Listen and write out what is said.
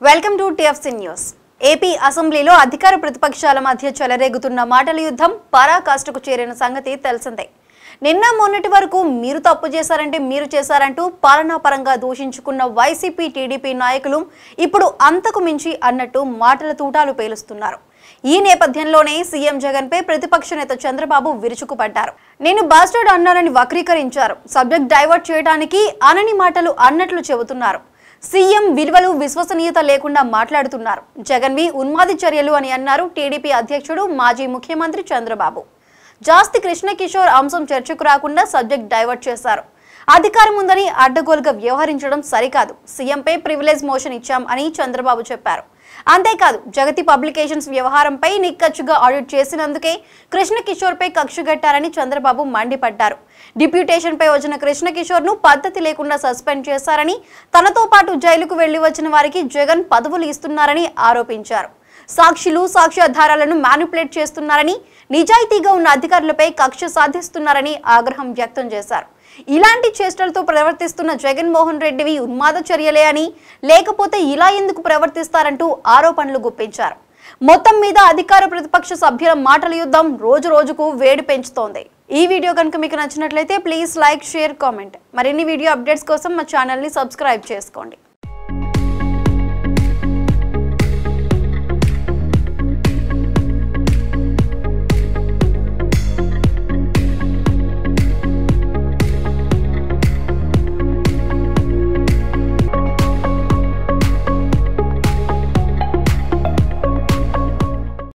welcome to TFC news AP అసెంబ్లీలో అధికార ప్రతిపక్షాల మధ్య చెలరేగుతున్న మాటల యుద్ధం పరాకాష్ఠకు చేరిన సంగతి తెలిసిందే నిన్న మొన్నటి వరకు మీరు తప్పు చేశారంటే మీరు చేశారంటూ పాలనాపరంగా దూషించుకున్న వైసీపీ టీడీపీ నాయకులు ఇప్పుడు అంతకు మించి అన్నట్టు మాటల తూటాలు పేలుస్తున్నారు ఈ నేపథ్యంలోనే సీఎం జగన్ పై ప్రతిపక్ష నేత చంద్రబాబు విరుచుకుపడ్డారు నేను బాస్టర్డ్ అన్నానని వక్రీకరించారు సబ్జెక్ట్ డైవర్ట్ చేయడానికి అనని మాటలు అన్నట్లు చెబుతున్నారు సీఎం విలువలు విశ్వసనీయత లేకుండా మాట్లాడుతున్నారు జగన్వి ఉన్మాది చర్యలు అని అన్నారు టీడీపీ అధ్యక్షుడు మాజీ ముఖ్యమంత్రి చంద్రబాబు జాస్తి కృష్ణకిషోర్ అంశం చర్చకు రాకుండా సబ్జెక్ట్ డైవర్ట్ చేశారు అధికారం ఉందని అడ్డగోలుగా వ్యవహరించడం సరికాదు సీఎంపై ప్రివిలేజ్ మోషన్ ఇచ్చాం అని చంద్రబాబు చెప్పారు అంతేకాదు జగతి పబ్లికేషన్స్ వ్యవహారంపై నిక్కచ్చుగా ఆడిట్ చేసినందుకే కృష్ణకిషోర్పై కక్షగట్టారని చంద్రబాబు మండిపడ్డారు డిప్యూటేషన్పై వచ్చిన కృష్ణకిషోర్ను పద్ధతి లేకుండా సస్పెండ్ చేశారని తనతో పాటు జైలుకు వెళ్లి వచ్చిన వారికి జగన్ పదవులు ఇస్తున్నారని ఆరోపించారు సాక్షులు సాక్ష్యాధారాలను మ్యానిపులేట్ చేస్తున్నారని నిజాయితీగా ఉన్న అధికారులపై కక్ష సాధిస్తున్నారని ఆగ్రహం వ్యక్తం చేశారు ఇలాంటి చేష్టలతో ప్రవర్తిస్తున్న జగన్మోహన్ రెడ్డివి ఉన్మాద చర్యలే అని లేకపోతే ఇలా ఎందుకు ప్రవర్తిస్తారంటూ ఆరోపణలు గుప్పించారు మొత్తం మీద అధికార ప్రతిపక్ష సభ్యుల మాటల యుద్ధం రోజు రోజుకు వేడి పెంచుతోంది ఈ వీడియో కనుక మీకు నచ్చినట్లయితే ప్లీజ్ లైక్ షేర్ కామెంట్ మరిన్ని వీడియో అప్డేట్స్ కోసం మా ఛానల్ని సబ్స్క్రైబ్ చేసుకోండి